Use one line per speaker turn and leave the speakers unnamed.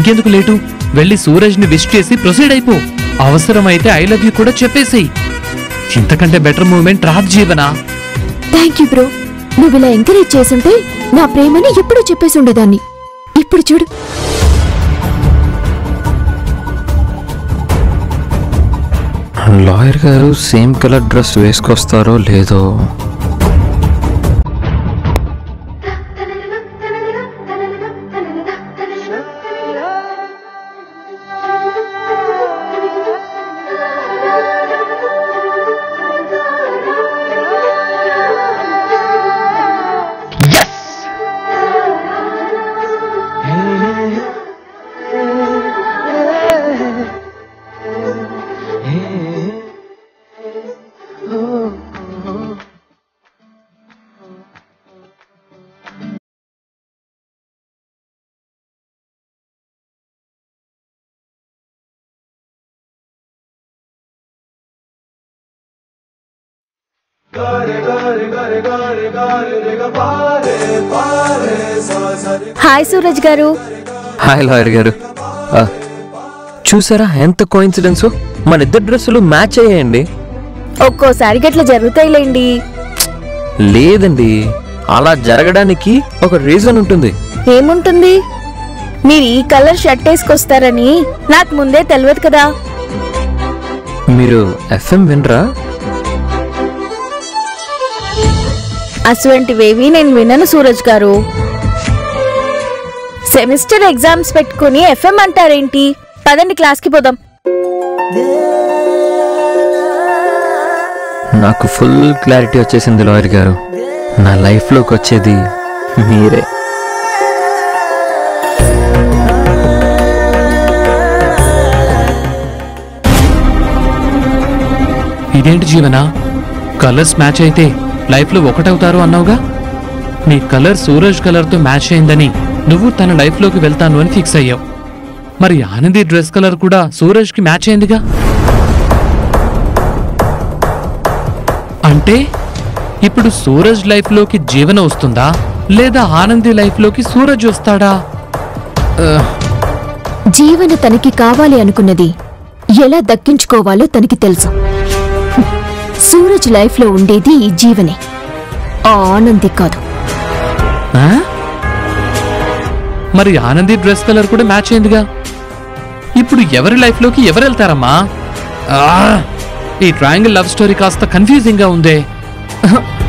ఇంకెందుకు లేటు వెళ్ళి సూరజ్ ని విష్ చేసి ప్రొసీడ్ అయిపో అవసరమైతే ఐ లవ్ యూ కూడా చెప్పేసేయ్ ఇంతకంటే బెటర్ మూమెంట్ రాదు జీవనా
థ్యాంక్ యూ బ్రో నువ్వు ఇలా ఎంకరేజ్ చేసుంటే నా ప్రేమని ఎప్పుడూ చెప్పేసి ఉండేదాన్ని ఇప్పుడు చూడు
లాయర్ గారు సేమ్ కలర్ డ్రెస్ వేసుకొస్తారో లేదో
హాయ్ సూరజ్ గారు
హాయ్ లాయర్ గారు ఆ, చూసారా ఎంత కోయిన్సిడెన్స్ మన ఇద్దరు డ్రెస్సులు మ్యాచ్ అయ్యాయండి
ఒక్కోసారి గట్ల జరుగుతాయిలేండి
లేదండి అలా జరగడానికి ఒక రీజన్ ఉంటుంది
ఏముంటుంది మీరు ఈ కలర్ షర్ట్ వేసుకొస్తారని నాకు ముందే తెలియదు కదా
మీరు ఎఫ్ఎం వినరా
అటువంటివేవి నేను వినను సూరజ్ గారు సెమిస్టర్ ఎగ్జామ్స్ పెట్టుకుని ఎఫ్ఎం అంటారేంటి పదండి క్లాస్కి పోదాం
నాకు ఫుల్ క్లారిటీ వచ్చేసింది లాయర్ గారు నా లైఫ్లోకి వచ్చేది మీరే
ఇదేంటి జీవనా కలర్స్ మ్యాచ్ అయితే లైఫ్లో ఒకటవుతారు అన్నావుగా నీ కలర్ సూరజ్ కలర్తో మ్యాచ్ అయిందని నువ్వు తన లైఫ్లోకి వెళ్తాను అని ఫిక్స్ అయ్యావు మరి ఆనంది డ్రెస్ కలర్ కూడా సూరజ్కి మ్యాచ్ అయిందిగా అంటే ఇప్పుడు సూరజ్ లైఫ్లోకి జీవన వస్తుందా లేదా ఆనంది లైఫ్లోకి సూరజ్ వస్తాడా ఆ,
జీవన తనకి కావాలి అనుకున్నది ఎలా దక్కించుకోవాలో తనకి తెలుసు సూరజ్ లైఫ్లో ఉండేది ఈ జీవనే ఆ ఆనంది కాదు
ఆ? మరి ఆనంది డ్రెస్ కలర్ కూడా మ్యాచ్ అయిందిగా ఇప్పుడు ఎవరి లైఫ్లోకి ఎవరు వెళ్తారమ్మా ఆ! ఈ ట్రయాంగిల్ లవ్ స్టోరీ కాస్త కన్ఫ్యూజింగ్ గా ఉందే